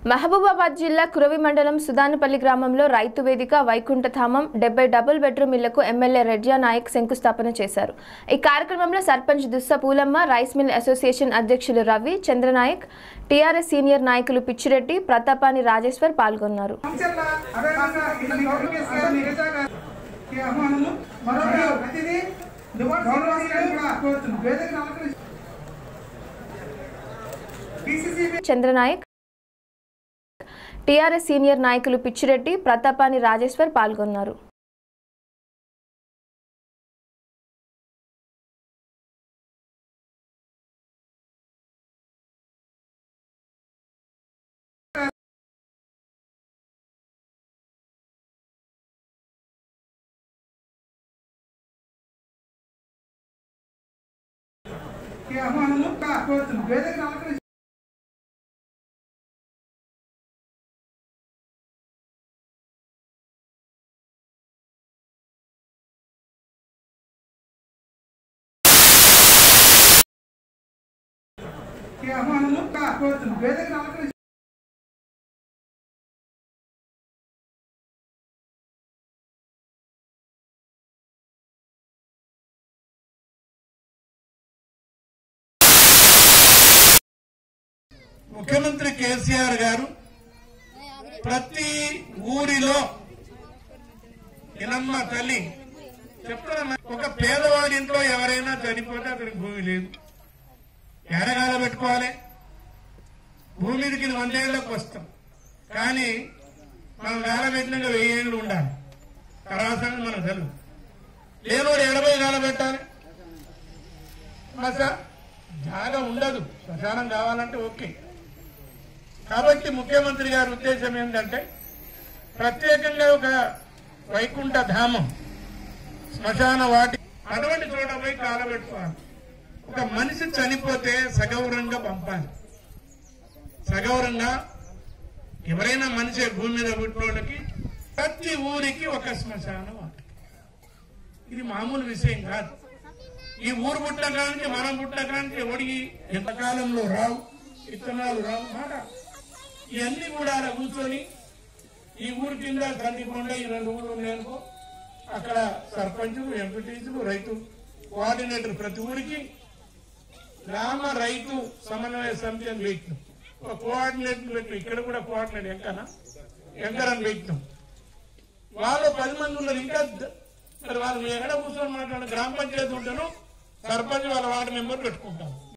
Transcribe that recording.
మహబూబాబాద్ జిల్లా కురవి మండలం సుదానపల్లి గ్రామంలో రైతు వేదిక వైకుంఠధామం డెబ్బై డబుల్ బెడ్రూమ్ ఇళ్లకు ఎమ్మెల్యే రెడ్జా నాయక్ శంకుస్థాపన చేశారు ఈ కార్యక్రమంలో sarpanch Dussa Pulamma rice mill association అధ్యక్షులు రవి చంద్రనాయక్ టీఆర్ఎస్ సీనియర్ నాయకులు పిచ్చిరెడ్డి ప్రతాపాని రాజేశ్వర్ పాల్గొన్నారు అంచెల్లా అదేవిధంగా ఇది గవర్నమెంట్ గారు నిజంగా ఈ ఆహ్వానము మరొక అతిథి గౌరవనీయులు కూడా కోరుతున్నాం వేదికను అలంకరించి పిసిసి చంద్రనాయక్ టీఆర్ఎస్ సీనియర్ నాయకులు పిచ్చిరెడ్డి ప్రతాపాని రాజేశ్వర్ పాల్గొన్నారు ఈ ఆహ్వానము కూడా కోరుతున్నాం వేదికను అలంకరించి ఈ ఆహ్వానము కూడా కోరుతున్నాం వేదికను అలంకరించి ముఖ్యమంత్రి కేసీఆర్ గారు ప్రతి ఊరిలో ఇనమ్మ తల్లి చెప్తున్నా ఒక పేదవాడి ఇంట్లో ఎవరైనా చనిపోతే అతనికి భూమి లేదు ఎడగాల పెట్టుకోవాలి భూమి మీదకి వందేళ్లకు వస్తాం కానీ మనం వేల పెట్టినాక వెయ్యి ఏళ్ళు ఉండాలి తర్వాత మనకు తెలుసు లేనోడు ఎడబై గాల పెట్టాలి మసా జాగా ఉండదు శ్మశానం కావాలంటే ఓకే కాబట్టి ముఖ్యమంత్రి గారి ఉద్దేశం ఏంటంటే ప్రత్యేకంగా ఒక వైకుంఠ ధామం శ్మశాన వాటి అటువంటి చోట పోయి కాలబెట్టుకోవాలి ఒక మనిషి చనిపోతే సగౌరవంగా పంపాలి సగౌరవంగా ఎవరైనా మనిషి భూమి మీద పుట్టినోళ్ళకి ప్రతి ఊరికి ఒక శ్మశాన వాటి ఇది మామూలు విషయం కాదు ఈ ఊరు పుట్టకానికి మనం పుట్టకానికి ఎవడికి ఎంతకాలంలో రావు విత్తనాలు రావు మాట ఇవన్నీ కూడా అలా కూర్చొని ఈ ఊరు కింద కందికొండ ఈ రెండు ఊళ్ళు ఉన్నాయనుకో అక్కడ సర్పంచులు ఎంపీటీసులు రైతు కోఆర్డినేటర్ ప్రతి ఊరికి గ్రామ రైతు సమన్వయ సమితి అని పెట్టినాం ఒక కోఆర్డినేటర్ పెట్టినాం ఇక్కడ కూడా కోఆర్డినేటర్ ఎంకనా ఎంకరని పెట్టినాం వాళ్ళు పది మంది ఉన్నారు ఇంకా ద- మరి వాళ్ళు ఎక్కడ కూర్చొని మాట్లాడిన గ్రామ పంచాయతీ ఉంటాను సర్పంచ్ వాళ్ళ వార్డు మెంబర్ పెట్టుకుంటాం